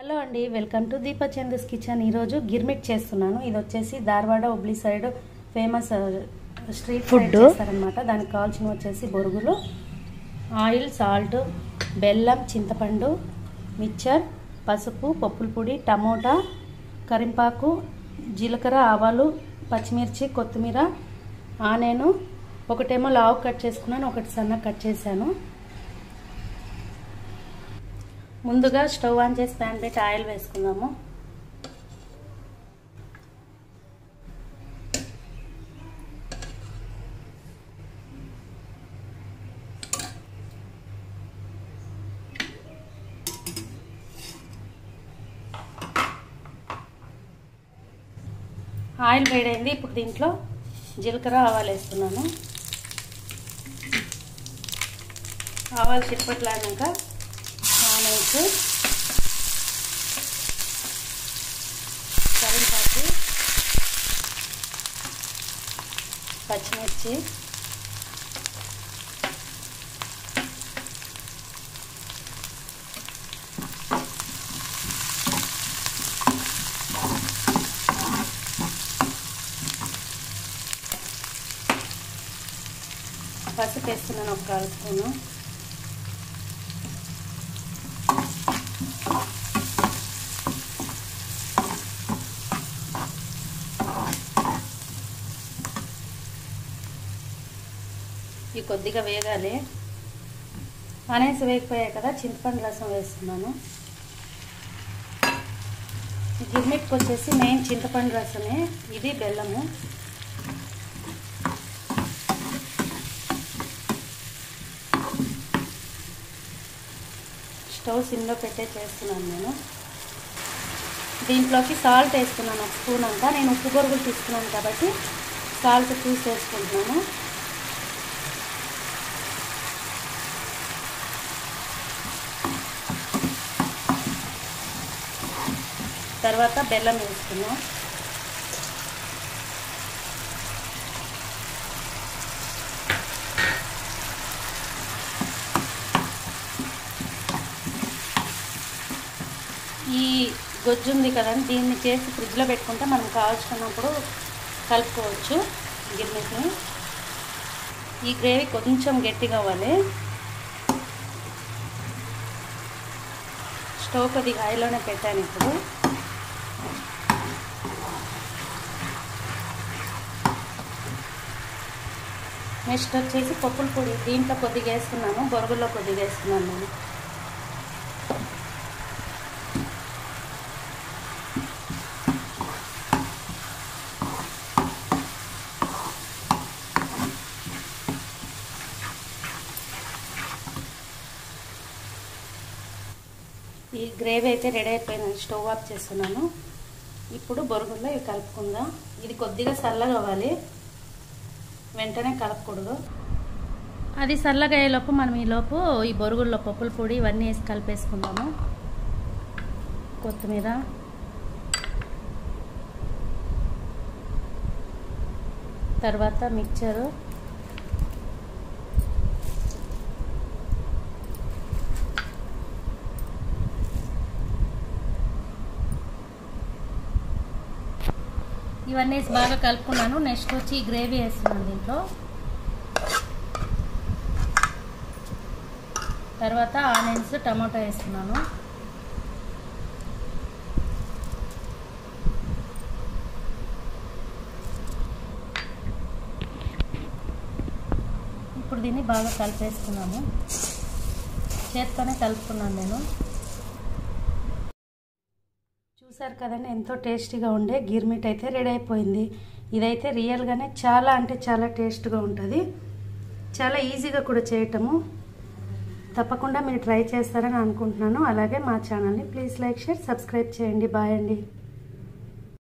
Hello అండి welcome to Deepa Chanda's kitchen ఈరోజు గిర్మిట్ చేస్తున్నాను ఇది వచ్చేసి Dharwad Hubli side famous street food Food. చేస్తారనమాట దానికి కావాల్సిన వచ్చేసి బొరుగులు ఆయిల్ సాల్ట్ బెల్లం చింతపండు మిక్చర్ పసుపు పప్పుల పొడి టమోటా కరింపాకు జీలకర్ర ఆవాలు పచ్చిమిర్చి కొత్తిమీర ఆనేను ఒకటేమో లావు కట్ చేసుకున్నాను ఒకటి సన్న కట్ చేశాను ముందుగా స్టవ్ ఆన్ చేసి ప్యాన్ పెట్టి ఆయిల్ వేసుకుందాము ఆయిల్ వేడైంది ఇప్పుడు దీంట్లో జీలకర్ర ఆవాలు వేస్తున్నాను ఆవాలు చిట్పట్లాడినాక ఆనియన్స్ కరింపాకు పచ్చిమిర్చి పసుపు వేస్తున్నాను ఒక కాలు స్పూను ఇవి కొద్దిగా వేగాలి ఆనియన్స్ వేగిపోయాయి కదా చింతపండు రసం వేస్తున్నాను గిర్మిట్కి వచ్చేసి మెయిన్ చింతపండు రసమే ఇది బెల్లము స్టవ్ సిమ్లో పెట్టే చేస్తున్నాను నేను దీంట్లోకి సాల్ట్ వేస్తున్నాను ఒక స్పూన్ అంతా నేను ఉప్పు బొరుగులు తీసుకున్నాను కాబట్టి సాల్ట్ చూసి వేసుకుంటున్నాను తర్వాత బెల్లం వేసుకున్నాం ఈ గొజ్జు ఉంది కదండి దీన్ని చేసి ఫ్రిడ్జ్లో పెట్టుకుంటే మనం కావాల్సినప్పుడు కలుపుకోవచ్చు గిన్నెకి ఈ గ్రేవీ కొంచెం గట్టిగా అవ్వాలి స్టవ్ కొద్దిగా హైలోనే పెట్టాను ఇప్పుడు నెక్స్ట్ వచ్చేసి పప్పుల పొడి దీంట్లో కొద్దిగా వేస్తున్నాను బొరుగుల్లో కొద్దిగా వేస్తున్నాను నేను ఈ గ్రేవీ అయితే రెడీ అయిపోయింది స్టవ్ ఆఫ్ చేస్తున్నాను ఇప్పుడు బొరుగుల్లో ఇవి కలుపుకుందాం ఇది కొద్దిగా చల్లగా అవ్వాలి వెంటనే కలపకూడదు అది చల్లగా అయ్యేలోపు మనం ఈలోపు ఈ బొరుగుల్లో పప్పుల పొడి ఇవన్నీ వేసి కలిపేసుకుందాము కొత్తిమీర తర్వాత మిక్చరు ఇవన్నీ వేసి బాగా కలుపుకున్నాను నెక్స్ట్ వచ్చి గ్రేవీ వేస్తున్నాను దీంట్లో తర్వాత ఆనియన్స్ టమాటా వేస్తున్నాను ఇప్పుడు దీన్ని బాగా కలిపేసుకున్నాము చేత్తోనే కలుపుకున్నాను నేను చూసారు కదండి ఎంతో టేస్టీగా ఉండే గిర్మిట్ అయితే రెడీ అయిపోయింది ఇదైతే రియల్గానే చాలా అంటే చాలా టేస్ట్గా ఉంటుంది చాలా ఈజీగా కూడా చేయటము తప్పకుండా మీరు ట్రై చేస్తారని అనుకుంటున్నాను అలాగే మా ఛానల్ని ప్లీజ్ లైక్ షేర్ సబ్స్క్రైబ్ చేయండి బాయ్ అండి